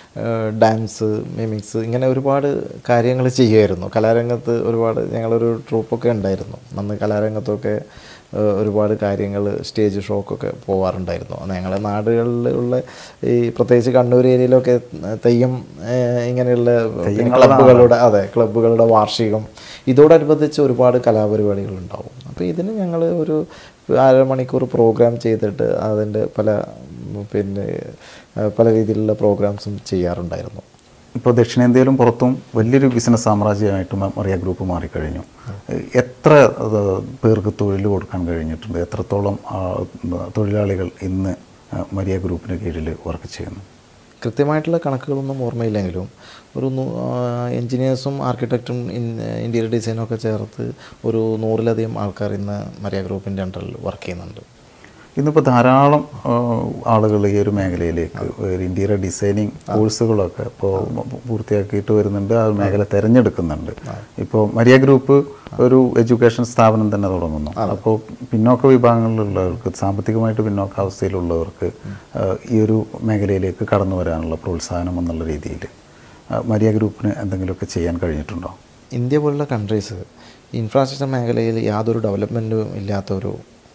ഡാൻസ് മിമിക്സ് ഇങ്ങനെ ഒരുപാട് കാര്യങ്ങൾ ചെയ്യുമായിരുന്നു കലാരംഗത്ത് ഒരുപാട് ഞങ്ങളൊരു ട്രൂപ്പൊക്കെ ഉണ്ടായിരുന്നു അന്ന് കലാരംഗത്തൊക്കെ ഏഹ്, ഒരുപാട് കാര്യങ്ങൾ സ്റ്റേജ് ഷോക്കൊക്കെ പോവാറുണ്ടായിരുന്നു അന്ന് ഞങ്ങളെ നാടുകളിലുള്ള ഈ പ്രത്യേകിച്ച് കണ്ണൂർ ഏരിയയിലൊക്കെ തെയ്യം ഏഹ്, ഇങ്ങനെയുള്ള പിന്നെ ക്ലബ്ബുകളുടെ അതെ ക്ലബ്ബുകളുടെ വാർഷികം ഇതോടനുബന്ധിച്ച് ഒരുപാട് കലാപരിപാടികൾ ഉണ്ടാവും അപ്പോൾ ഇതിന് ഞങ്ങൾ ഒരു അരമണിക്കൂർ പ്രോഗ്രാം ചെയ്തിട്ട് അതിൻ്റെ പല ഉം, പിന്നെ ഏഹ്, പല രീതിയിലുള്ള പ്രോഗ്രാംസും ചെയ്യാറുണ്ടായിരുന്നു ഇപ്പോൾ ദക്ഷിണേന്ത്യയിലും പുറത്തും വലിയൊരു ബിസിനസ് സാമ്രാജ്യമായിട്ട് മ- മറിയ ഗ്രൂപ്പ് മാറിക്കഴിഞ്ഞു എത്ര അത് പേർക്ക് തൊഴിൽ കൊടുക്കാൻ കഴിഞ്ഞിട്ടുണ്ട് എത്രത്തോളം ആ, തൊഴിലാളികൾ ഇന്ന് ആ, മരിയ ഗ്രൂപ്പിന് കീഴിൽ വർക്ക് ചെയ്യുന്നു കൃത്യമായിട്ടുള്ള കണക്കുകളൊന്നും ഓർമ്മയില്ലെങ്കിലും ഒരു എൻജിനീയേഴ്സും ആർക്കിടെക്റ്റും ഇൻറ്റീരിയർ ഡിസൈനും ഒക്കെ ചേർത്ത് ഒരു നൂറിലധികം ആൾക്കാർ ഇന്ന് മരിയ ഗ്രൂപ്പിൻ്റെ അണ്ടറിൽ വർക്ക് ചെയ്യുന്നുണ്ട് ഇന്നിപ്പോൾ ധാരാളം ആളുകൾ ഈ ഒരു മേഖലയിലേക്ക് ഒരു ഇൻറ്റീരിയർ ഡിസൈനിങ് കോഴ്സുകളൊക്കെ ഇപ്പോൾ പൂർത്തിയാക്കിയിട്ട് വരുന്നുണ്ട് ആ ഒരു മേഖല തിരഞ്ഞെടുക്കുന്നുണ്ട് ഇപ്പോൾ മരിയ ഗ്രൂപ്പ് ഒരു എഡ്യൂക്കേഷൻ സ്ഥാപനം തന്നെ തുടങ്ങുന്നു അപ്പോൾ പിന്നോക്ക വിഭാഗങ്ങളിലുള്ളവർക്ക് സാമ്പത്തികമായിട്ട് പിന്നോക്കാവസ്ഥയിലുള്ളവർക്ക് ആ, ഈ ഒരു മേഖലയിലേക്ക് കടന്നു വരാനുള്ള പ്രോത്സാഹനം എന്നുള്ള രീതിയിൽ മരിയ ഗ്രൂപ്പിന് എന്തെങ്കിലുമൊക്കെ ചെയ്യാൻ കഴിഞ്ഞിട്ടുണ്ടോ ഇന്ത്യ പോലുള്ള കൺട്രീസ് ഇൻഫ്രാസ്ട്രക്ചർ മേഖലയിൽ യാതൊരു ഡെവലപ്മെൻറ്റും ഇല്ലാത്ത ഒരു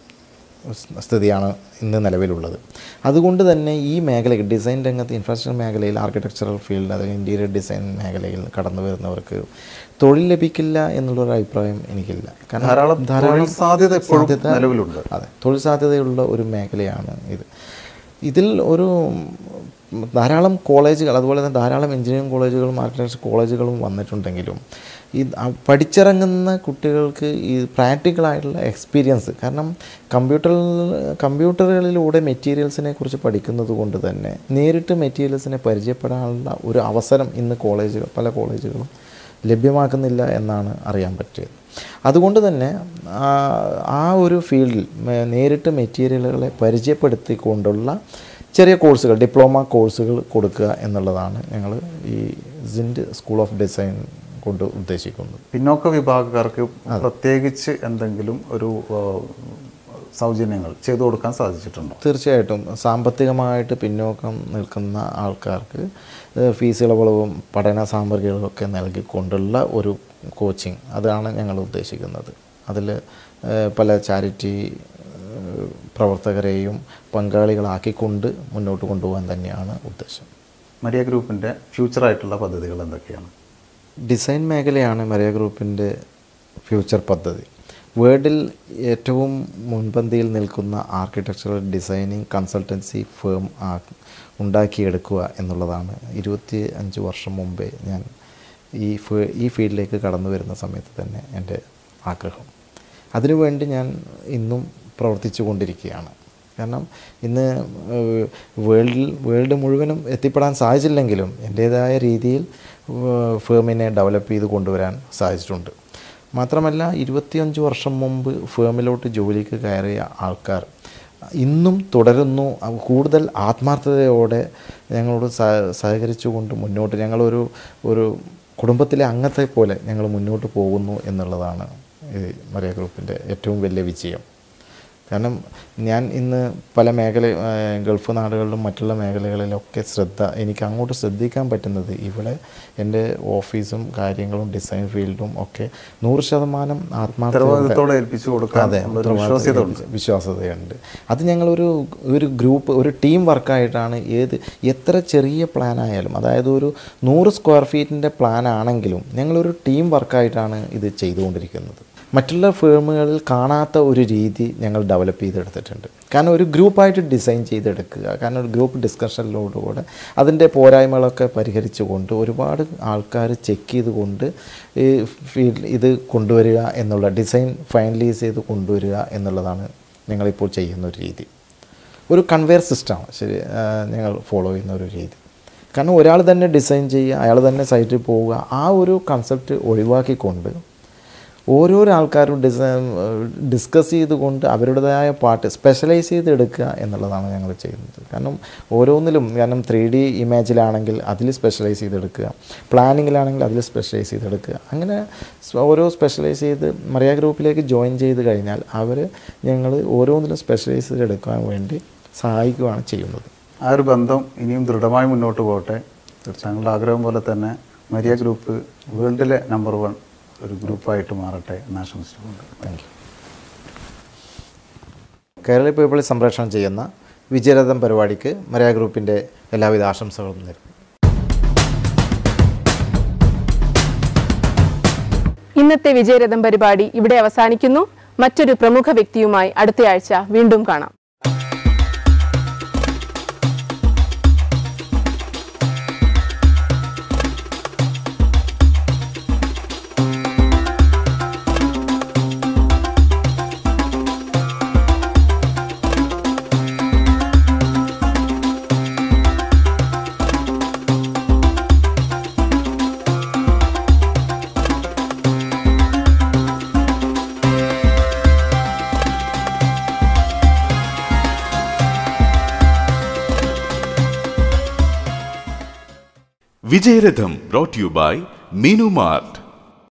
സ് സ്ഥിതിയാണ് ഇന്ന് നിലവിലുള്ളത് അതുകൊണ്ട് തന്നെ ഈ മേഖല ഡിസൈൻ രംഗത്ത് ഇൻഫ്രാസ്ട്രക്ചർ മേഖലയിൽ ആർക്കിടെക്ചറൽ ഫീൽഡ് അല്ലെങ്കിൽ ഇൻറ്റീരിയർ ഡിസൈൻ മേഖലയിൽ കടന്നു വരുന്നവർക്ക് തൊഴിൽ ലഭിക്കില്ല എന്നുള്ളൊരു അഭിപ്രായം എനിക്കില്ല ധാരാളം തൊഴിൽ സാധ്യത എപ്പോഴും നിലവിലുണ്ട്. അതെ തൊഴിൽ സാധ്യതയുള്ള ഒരു മേഖലയാണ് ഇത് ഇതിൽ ഒരു ഉം, ധാരാളം കോളേജുകൾ അതുപോലെ തന്നെ ധാരാളം എഞ്ചിനീയറിംഗ് കോളേജുകളും ആർക്കിടെക്ചർ കോളേജുകളും വന്നിട്ടുണ്ടെങ്കിലും ഈ ആ പഠിച്ചിറങ്ങുന്ന കുട്ടികൾക്ക് ഈ പ്രാക്ടിക്കലായിട്ടുള്ള എക്സ്പീരിയൻസ് കാരണം കമ്പ്യൂട്ടറിൽ കമ്പ്യൂട്ടറുകളിലൂടെ മെറ്റീരിയൽസിനെ കുറിച്ച് പഠിക്കുന്നത് കൊണ്ട് തന്നെ നേരിട്ട് മെറ്റീരിയൽസിനെ പരിചയപ്പെടാനുള്ള ഒരു അവസരം ഇന്ന് കോളേജുകൾ പല കോളേജുകളും ലഭ്യമാക്കുന്നില്ല എന്നാണ് അറിയാൻ പറ്റിയത് അതുകൊണ്ട് തന്നെ ആ, ആ ഒരു ഫീൽഡിൽ മേ- നേരിട്ട് മെറ്റീരിയലുകളെ പരിചയപ്പെടുത്തിക്കൊണ്ടുള്ള ചെറിയ കോഴ്സുകൾ ഡിപ്ലോമ കോഴ്സുകൾ കൊടുക്കുക എന്നുള്ളതാണ് ഞങ്ങൾ ഈ സിൻഡ് സ്കൂൾ ഓഫ് ഡിസൈൻ കൊണ്ട് ഉദ്ദേശിക്കുന്നത് പിന്നോക്ക വിഭാഗക്കാർക്ക് പ്രത്യേകിച്ച് എന്തെങ്കിലും ഒരു ആ, സൗജന്യങ്ങൾ ചെയ്തു കൊടുക്കാൻ സാധിച്ചിട്ടുണ്ടോ തീർച്ചയായിട്ടും സാമ്പത്തികമായിട്ട് പിന്നോക്കം നിൽക്കുന്ന ആൾക്കാർക്ക് ഏഹ് ഫീസ് ഇളവുകളും പഠന സാമഗ്രികളൊക്കെ നൽകിക്കൊണ്ടുള്ള ഒരു കോച്ചിങ് അതാണ് ഞങ്ങൾ ഉദ്ദേശിക്കുന്നത് അതിൽ ഏഹ്, പല ചാരിറ്റി ഏഹ്, പ്രവർത്തകരെയും പങ്കാളികളാക്കിക്കൊണ്ട് മുന്നോട്ട് കൊണ്ടുപോകാൻ തന്നെയാണ് ഉദ്ദേശം മരിയ ഗ്രൂപ്പിൻ്റെ ഫ്യൂച്ചറായിട്ടുള്ള പദ്ധതികൾ എന്തൊക്കെയാണ് ഡിസൈൻ മേഖലയാണ് മരിയ ഗ്രൂപ്പിൻ്റെ ഫ്യൂച്ചർ പദ്ധതി വേൾഡിൽ ഏറ്റവും മുൻപന്തിയിൽ നിൽക്കുന്ന ആർക്കിടെക്ചറൽ ഡിസൈനിങ് കൺസൾട്ടൻസി ഫേം ആ ഉണ്ടാക്കിയെടുക്കുക എന്നുള്ളതാണ് ഇരുപത്തി അഞ്ച് വർഷം മുമ്പേ ഞാൻ ഈ ഫേ ഈ ഫീൽഡിലേക്ക് കടന്നു വരുന്ന സമയത്ത് തന്നെ എൻ്റെ ആഗ്രഹം അതിനുവേണ്ടി ഞാൻ ഇന്നും പ്രവർത്തിച്ചു കൊണ്ടിരിക്കുകയാണ് കാരണം ഇന്ന് ഏഹ്, വേൾഡിൽ വേൾഡ് മുഴുവനും എത്തിപ്പെടാൻ സാധിച്ചില്ലെങ്കിലും എൻ്റേതായ രീതിയിൽ ഏഹ്, ഫേമിനെ ഡെവലപ്പ് ചെയ്ത് കൊണ്ടുവരാൻ സാധിച്ചിട്ടുണ്ട് മാത്രമല്ല ഇരുപത്തിയഞ്ച് വർഷം മുമ്പ് ഫേമിലോട്ട് ജോലിക്ക് കയറിയ ആൾക്കാർ ഇന്നും തുടരുന്നു അവ കൂടുതൽ ആത്മാർത്ഥതയോടെ ഞങ്ങളോട് സഹ സഹകരിച്ചുകൊണ്ട് മുന്നോട്ട് ഞങ്ങളൊരു ഒരു കുടുംബത്തിലെ അംഗത്തെ പോലെ ഞങ്ങൾ മുന്നോട്ട് പോകുന്നു എന്നുള്ളതാണ് ഈ മറിയ ഗ്രൂപ്പിൻ്റെ ഏറ്റവും വലിയ വിജയം കാരണം ഞാൻ ഇന്ന് പല മേഖല ഏഹ് ഗൾഫ് നാടുകളിലും മറ്റുള്ള മേഖലകളിലൊക്കെ ശ്രദ്ധ എനിക്ക് അങ്ങോട്ട് ശ്രദ്ധിക്കാൻ പറ്റുന്നത് ഇവിടെ എൻ്റെ ഓഫീസും കാര്യങ്ങളും ഡിസൈൻ ഫീൽഡും ഒക്കെ നൂറ് ശതമാനം ആത്മാർത്ഥതയോടെ ഉത്തരവാദിത്തത്തോടെ ഏൽപ്പിച്ചു കൊടുക്കാൻ അതെ ഉള്ളൊരു വിശ്വാസ്യത ഉണ്ട് വിശ്വാസ്യതയുണ്ട് അത് ഞങ്ങളൊരു ഒരു ഗ്രൂപ്പ് ഒരു ടീം വർക്കായിട്ടാണ് ഏത് എത്ര ചെറിയ പ്ലാൻ ആയാലും അതായത് ഒരു നൂറ് സ്ക്വയർ ഫീറ്റിൻ്റെ പ്ലാൻ ആണെങ്കിലും ഞങ്ങളൊരു ടീം വർക്കായിട്ടാണ് ഇത് ചെയ്തുകൊണ്ടിരിക്കുന്നത് മറ്റുള്ള ഫേമുകളിൽ കാണാത്ത ഒരു രീതി ഞങ്ങൾ ഡെവലപ്പ് ചെയ്തെടുത്തിട്ടുണ്ട് കാരണം ഒരു ഗ്രൂപ്പായിട്ട് ഡിസൈൻ ചെയ്തെടുക്കുക കാരണം ഒരു ഗ്രൂപ്പ് ഡിസ്കഷനിലോടുകൂടെ അതിൻ്റെ പോരായ്മകളൊക്കെ പരിഹരിച്ചുകൊണ്ട് ഒരുപാട് ആൾക്കാർ ചെക്ക് ചെയ്തുകൊണ്ട് ഈ ഫീൽഡ് ഇത് കൊണ്ടുവരിക എന്നുള്ള ഡിസൈൻ ഫൈനലൈസ് ചെയ്ത് കൊണ്ടുവരിക എന്നുള്ളതാണ് ഞങ്ങളിപ്പോൾ ചെയ്യുന്ന ഒരു രീതി ഒരു കൺവെയർ സിസ്റ്റമാണ് ശരി ആ, ഞങ്ങൾ ഫോളോ ചെയ്യുന്ന ഒരു രീതി കാരണം ഒരാൾ തന്നെ ഡിസൈൻ ചെയ്യുക അയാൾ തന്നെ സൈറ്റിൽ പോവുക ആ ഒരു കൺസെപ്റ്റ് ഒഴിവാക്കിക്കൊണ്ട് ഓരോരോ ആൾക്കാരും ഡിസൈൻ ഡിസ്കസ് ചെയ്തുകൊണ്ട് അവരുടേതായ പാർട്ട് സ്പെഷ്യലൈസ് ചെയ്ത് എടുക്കുക എന്നുള്ളതാണ് ഞങ്ങൾ ചെയ്യുന്നത് കാരണം ഓരോന്നിലും കാരണം ത്രീ ഡി ഇമേജിലാണെങ്കിൽ അതിൽ സ്പെഷ്യലൈസ് ചെയ്തെടുക്കുക പ്ലാനിങ്ങിലാണെങ്കിൽ അതിൽ സ്പെഷ്യലൈസ് ചെയ്തെടുക്കുക അങ്ങനെ സ് ഓരോ സ്പെഷ്യലൈസ് ചെയ്ത് മറിയ ഗ്രൂപ്പിലേക്ക് ജോയിൻ ചെയ്ത് കഴിഞ്ഞാൽ അവർ ഞങ്ങൾ ഓരോന്നിലും സ്പെഷ്യലൈസ് ചെയ്തെടുക്കാൻ വേണ്ടി സഹായിക്കുകയാണ് ചെയ്യുന്നത് ആ ഒരു ബന്ധം ഇനിയും ദൃഢമായി മുന്നോട്ട് പോകട്ടെ താങ്കളുടെ ആഗ്രഹം പോലെ തന്നെ മരിയ ഗ്രൂപ്പ് വേൾഡിലെ നമ്പർ വൺ ഒരു ഗ്രൂപ്പായിട്ട് മാറട്ടെ എന്ന് ആശംസിച്ചുകൊണ്ട് താങ്ക് യു കേരള പീപ്പിൾ സംപ്രേഷണം ചെയ്യുന്ന വിജയരഥം പരിപാടിക്ക് മരിയ ഗ്രൂപ്പിൻ്റെ എല്ലാവിധ ആശംസകളും നേരുന്നു ഇന്നത്തെ വിജയരഥം പരിപാടി ഇവിടെ അവസാനിക്കുന്നു മറ്റൊരു പ്രമുഖ വ്യക്തിയുമായി അടുത്തയാഴ്ച വീണ്ടും കാണാം Vijayaratham brought you by Meenu mart